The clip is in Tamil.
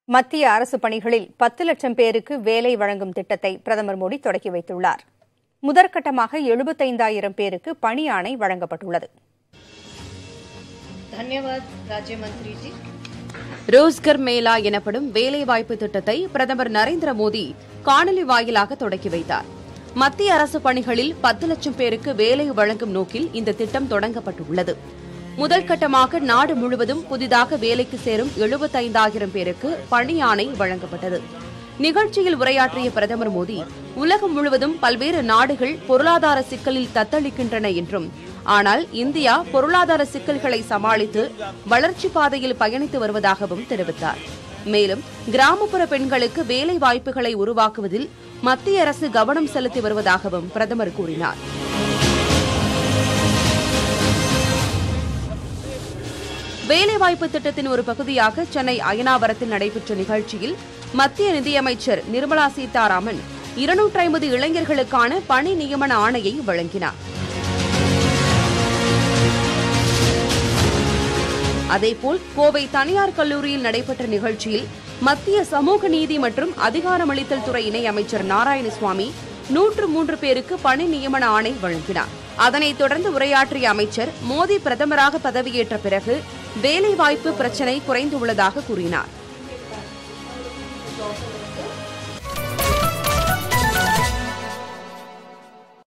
மத்திய அரசு பணிகளில் பத்து லட்சம் பேருக்கு வேலை வழங்கும் திட்டத்தை பிரதமர் மோடி தொடக்கி வைத்துள்ளார் முதற்கட்டமாக எழுபத்தைந்தாயிரம் பேருக்கு பணி ஆணை வழங்கப்பட்டுள்ளது धन्यवाद राज्य मंत्री जी ரோஸ்கர் மேளா எனப்படும் வேலைவாய்ப்பு திட்டத்தை பிரதமர் நரேந்திர மோடி காணொலி வாயிலாக தொடக்கி வைத்தார் மத்திய அரசு பணிகளில் பத்து லட்சம் பேருக்கு வேலை வழங்கும் நோக்கில் இந்த திட்டம் தொடங்கப்பட்டுள்ளது முதல் கட்டமாக நாடு முழுவதும் புதிதாக வேலைக்கு சேரும் எழுபத்தைந்தாயிரம் பேருக்கு பணி ஆணை வழங்கப்பட்டது நிகழ்ச்சியில் உரையாற்றிய பிரதமர் மோடி உலகம் முழுவதும் பல்வேறு நாடுகள் பொருளாதார சிக்கலில் தத்தளிக்கின்றன என்றும் ஆனால் இந்தியா பொருளாதார சிக்கல்களை சமாளித்து வளர்ச்சி பாதையில் பயணித்து வருவதாகவும் தெரிவித்தார் மேலும் கிராமப்புற பெண்களுக்கு வேலை வாய்ப்புகளை உருவாக்குவதில் மத்திய அரசு கவனம் செலுத்தி வருவதாகவும் பிரதமர் கூறினார் வேலைவாய்ப்பு திட்டத்தின் ஒரு பகுதியாக சென்னை அயனாவரத்தில் நடைபெற்ற நிகழ்ச்சியில் மத்திய நிதியமைச்சர் நிர்மலா சீதாராமன் இருநூற்றி ஐம்பது இளைஞர்களுக்கான பணி நியமன ஆணையை வழங்கினார் அதேபோல் கோவை தனியார் கல்லூரியில் நடைபெற்ற நிகழ்ச்சியில் மத்திய சமூக நீதி மற்றும் அதிகாரமளித்தல் துறை இணையமைச்சர் நாராயணசுவாமி நூற்று மூன்று பேருக்கு பணி நியமன ஆணை வழங்கினார் அதனைத் தொடர்ந்து உரையாற்றிய அமைச்சர் மோடி பிரதமராக பதவியேற்ற பிறகு வேலைவாய்ப்பு பிரச்சினை குறைந்துள்ளதாக கூறினார்